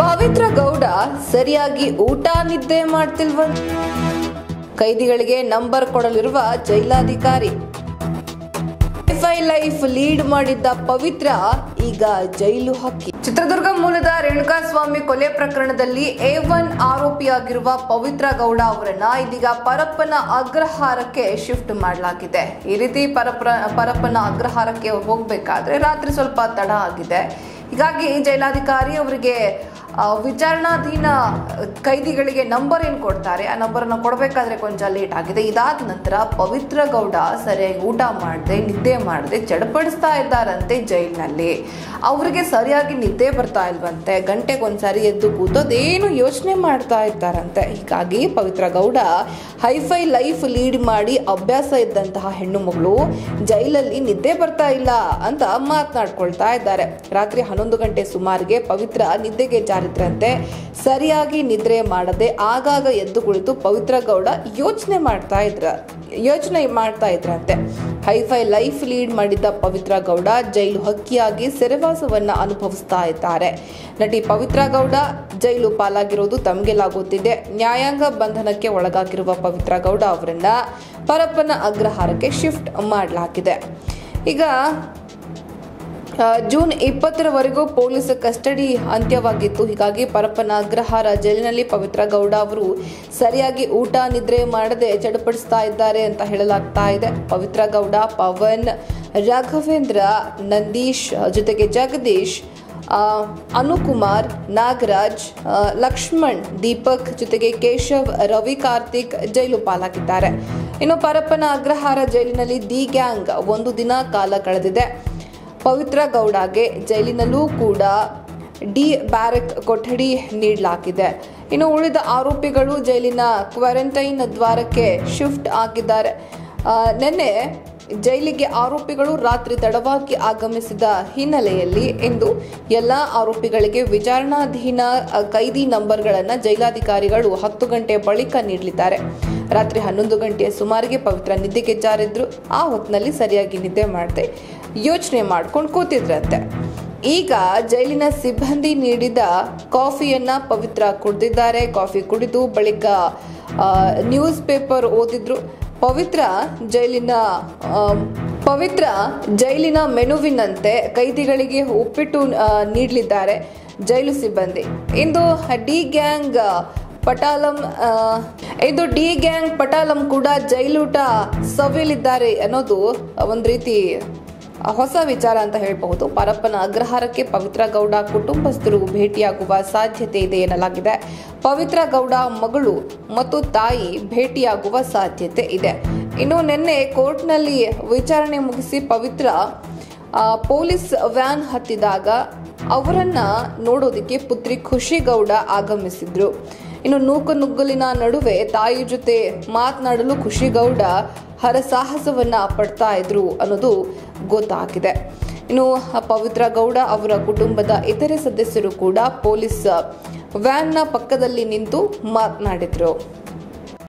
ಪವಿತ್ರ ಗೌಡ ಸರಿಯಾಗಿ ಊಟ ನಿದ್ದೆ ಮಾಡ್ತಿಲ್ವ ಕೈದಿಗಳಿಗೆ ನಂಬರ್ ಕೊಡಲಿರುವ ಜೈಲಾಧಿಕಾರಿ ವೈಫೈ ಲೈಫ್ ಲೀಡ್ ಮಾಡಿದ್ದ ಪವಿತ್ರ ಈಗ ಜೈಲು ಹಕ್ಕಿ ಚಿತ್ರದುರ್ಗ ಮೂಲದ ರೇಣುಕಾಸ್ವಾಮಿ ಕೊಲೆ ಪ್ರಕರಣದಲ್ಲಿ ಎ ಒನ್ ಆರೋಪಿಯಾಗಿರುವ ಪವಿತ್ರ ಗೌಡ ಅವರನ್ನ ಇದೀಗ ಪರಪ್ಪನ ಅಗ್ರಹಾರಕ್ಕೆ ಶಿಫ್ಟ್ ಮಾಡಲಾಗಿದೆ ಈ ರೀತಿ ಪರಪ್ರ ಪರಪ್ಪನ ಅಗ್ರಹಾರಕ್ಕೆ ಹೋಗಬೇಕಾದ್ರೆ ರಾತ್ರಿ ಸ್ವಲ್ಪ ತಡ ಆಗಿದೆ ಹೀಗಾಗಿ ಜೈಲಾಧಿಕಾರಿ ಅವರಿಗೆ ಆ, ವಿಚಾರಣಾಧೀನ ಕೈದಿಗಳಿಗೆ ನಂಬರ್ ಏನು ಕೊಡ್ತಾರೆ ಆ ನಂಬರನ್ನು ಕೊಡಬೇಕಾದ್ರೆ ಕೊಂಚ ಲೇಟ್ ಆಗಿದೆ ಇದಾದ ನಂತರ ಪವಿತ್ರ ಗೌಡ ಸರಿಯಾಗಿ ಊಟ ಮಾಡದೆ ನಿದ್ದೆ ಮಾಡದೆ ಚಡಪಡಿಸ್ತಾ ಇದ್ದಾರಂತೆ ಜೈಲಿನಲ್ಲಿ ಅವರಿಗೆ ಸರಿಯಾಗಿ ನಿದ್ದೆ ಬರ್ತಾ ಇಲ್ವಂತೆ ಗಂಟೆಗೊಂದ್ಸಾರಿ ಎದ್ದು ಕೂತೋದೇನು ಯೋಚನೆ ಮಾಡ್ತಾ ಇದ್ದಾರಂತೆ ಹೀಗಾಗಿ Pavithra Gowda hifi life lead ಮಾಡಿ ಅಭ್ಯಾಸ ಇದ್ದಂತಹ ಹೆಣ್ಣು ಮಗಳು ಜೈಲಲ್ಲಿ ನಿದ್ದೆ ಬರ್ತಾ ಇಲ್ಲ ಅಂತ ಮಾತನಾಡ್ಕೊಳ್ತಾ ಇದ್ದಾರೆ ರಾತ್ರಿ ಹನ್ನೊಂದು ಗಂಟೆ ಸುಮಾರಿಗೆ ಪವಿತ್ರ ನಿದ್ದೆಗೆ ಜಾರಿದ್ರಂತೆ ಸರಿಯಾಗಿ ನಿದ್ರೆ ಮಾಡದೆ ಆಗಾಗ ಎದ್ದು ಕುಳಿತು ಪವಿತ್ರ ಗೌಡ ಯೋಚನೆ ಮಾಡ್ತಾ ಇದ್ರ ಯೋಚನೆ ಮಾಡ್ತಾ ಇದ್ರಂತೆ ಹೈಫೈ ಲೈಫ್ ಲೀಡ್ ಮಾಡಿದ್ದ ಪವಿತ್ರ ಗೌಡ ಜೈಲು ಹಕ್ಕಿಯಾಗಿ ಸೆರೆವಾಸವನ್ನ ಅನುಭವಿಸ್ತಾ ಇದ್ದಾರೆ ನಟಿ ಪವಿತ್ರ ಗೌಡ ಜೈಲು ಪಾಲಾಗಿರೋದು ತಮಗೆಲ್ಲ ಗೊತ್ತಿದೆ ನ್ಯಾಯಾಂಗ ಬಂಧನಕ್ಕೆ ಒಳಗಾಗಿರುವ ಪವಿತ್ರ ಗೌಡ ಅವರನ್ನ ಪರಪ್ಪನ ಅಗ್ರಹಾರಕ್ಕೆ ಶಿಫ್ಟ್ ಮಾಡಲಾಗಿದೆ ಈಗ ಆ, ಜೂನ್ ಇಪ್ಪತ್ತರವರೆಗೂ ಪೊಲೀಸ್ ಕಸ್ಟಡಿ ಅಂತ್ಯವಾಗಿತ್ತು ಹೀಗಾಗಿ ಪರಪ್ಪನ ಅಗ್ರಹಾರ ಜೈಲಿನಲ್ಲಿ ಪವಿತ್ರ ಗೌಡ ಅವರು ಸರಿಯಾಗಿ ಊಟ ನಿದ್ರೆ ಮಾಡದೆ ಚಡಪಡಿಸ್ತಾ ಇದ್ದಾರೆ ಅಂತ ಹೇಳಲಾಗ್ತಾ ಇದೆ ಪವಿತ್ರ ಗೌಡ ಪವನ್ ರಾಘವೇಂದ್ರ ನಂದೀಶ್ ಜೊತೆಗೆ ಜಗದೀಶ್ ಆ, ಅನುಕುಮಾರ್ ನಾಗರಾಜ್ ಆ, ಲಕ್ಷ್ಮಣ್ ದೀಪಕ್ ಜೊತೆಗೆ ಕೇಶವ್ ರವಿ ಕಾರ್ತಿಕ್ ಜೈಲು ಪಾಲಾಗಿದ್ದಾರೆ ಇನ್ನು ಪರಪ್ಪನ ಅಗ್ರಹಾರ ಜೈಲಿನಲ್ಲಿ ದಿ ಗ್ಯಾಂಗ್ ಒಂದು ದಿನ ಕಾಲ ಕಳೆದಿದೆ ಪವಿತ್ರ ಗೌಡಗೆ ಜೈಲಿನಲ್ಲೂ ಕೂಡ ಡಿ ಬ್ಯಾರಕ್ ಕೊಠಡಿ ನೀಡಲಾಗಿದೆ ಇನ್ನು ಉಳಿದ ಆರೋಪಿಗಳು ಜೈಲಿನ ಕ್ವಾರಂಟೈನ್ ದ್ವಾರಕ್ಕೆ ಶಿಫ್ಟ್ ಆಗಿದ್ದಾರೆ ಆ, ನಿನ್ನೆ ಜೈಲಿಗೆ ಆರೋಪಿಗಳು ರಾತ್ರಿ ತಡವಾಗಿ ಆಗಮಿಸಿದ ಹಿನ್ನೆಲೆಯಲ್ಲಿ ಇಂದು ಎಲ್ಲ ಆರೋಪಿಗಳಿಗೆ ವಿಚಾರಣಾಧೀನ ಆ, ಕೈದಿ ನಂಬರ್ಗಳನ್ನು ಜೈಲಾಧಿಕಾರಿಗಳು ಹತ್ತು ಗಂಟೆ ಬಳಿಕ ನೀಡಲಿದ್ದಾರೆ ರಾತ್ರಿ ಹನ್ನೊಂದು ಗಂಟೆಯ ಸುಮಾರಿಗೆ ಪವಿತ್ರ ನಿದ್ದೆಗೆ ಜಾರಿದ್ರು ಆ ಹೊತ್ತಿನಲ್ಲಿ ಸರಿಯಾಗಿ ನಿದ್ದೆ ಮಾಡದೆ ಯೋಚನೆ ಮಾಡ್ಕೊಂಡು ಕೂತಿದ್ರಂತೆ ಈಗ ಜೈಲಿನ ಸಿಬ್ಬಂದಿ ನೀಡಿದ ಕಾಫಿಯನ್ನ ಪವಿತ್ರ ಕುಡಿದಿದ್ದಾರೆ ಕಾಫಿ ಕುಡಿದು ಬಳಿಕ ಆ, ನ್ಯೂಸ್ ಪೇಪರ್ ಓದಿದ್ರು ಪವಿತ್ರ ಜೈಲಿನ ಆ, ಪವಿತ್ರ ಜೈಲಿನ ಮೆನುವಿನಂತೆ ಕೈದಿಗಳಿಗೆ ಉಪ್ಪಿಟ್ಟು ಆ, ನೀಡಲಿದ್ದಾರೆ ಜೈಲು ಸಿಬ್ಬಂದಿ ಇಂದು ಡಿ ಗ್ಯಾಂಗ್ ಪಟಾಲಂ ಆ, ಇದು ಡಿ ಗ್ಯಾಂಗ್ ಪಟಾಲಂ ಕೂಡ ಜೈಲೂಟ ಸವಿಯಲಿದ್ದಾರೆ ಅನ್ನೋದು ಒಂದು ರೀತಿ ಹೊಸ ವಿಚಾರ ಅಂತ ಹೇಳಬಹುದು ಪರಪ್ಪನ ಅಗ್ರಹಾರಕ್ಕೆ ಪವಿತ್ರ ಗೌಡ ಕುಟುಂಬಸ್ಥರು ಭೇಟಿಯಾಗುವ ಸಾಧ್ಯತೆ ಇದೆ ಎನ್ನಲಾಗಿದೆ ಪವಿತ್ರ ಗೌಡ ಮಗಳು ಮತ್ತು ತಾಯಿ ಭೇಟಿಯಾಗುವ ಸಾಧ್ಯತೆ ಇದೆ ಇನ್ನು ನಿನ್ನೆ ಕೋರ್ಟ್ನಲ್ಲಿ ವಿಚಾರಣೆ ಮುಗಿಸಿ ಪವಿತ್ರ ಆ, ಪೊಲೀಸ್ ವ್ಯಾನ್ ಹತ್ತಿದಾಗ ಅವರನ್ನ ನೋಡೋದಕ್ಕೆ ಪುತ್ರಿ ಖುಷಿ ಗೌಡ ಆಗಮಿಸಿದ್ರು ಇನ್ನು ನೂಕು ನುಗ್ಗಲಿನ ನಡುವೆ ತಾಯಿ ಜೊತೆ ಮಾತನಾಡಲು ಖುಷಿ ಗೌಡ ಹರಸಾಹಸವನ್ನ ಪಡ್ತಾ ಇದ್ರು ಅನ್ನೋದು ಗೊತ್ತಾಗಿದೆ ಇನ್ನು ಪವಿತ್ರ ಗೌಡ ಅವರ ಕುಟುಂಬದ ಇತರೆ ಸದಸ್ಯರು ಕೂಡ ಪೊಲೀಸ್ ವ್ಯಾನ್ನ ಪಕ್ಕದಲ್ಲಿ ನಿಂತು ಮಾತನಾಡಿದ್ರು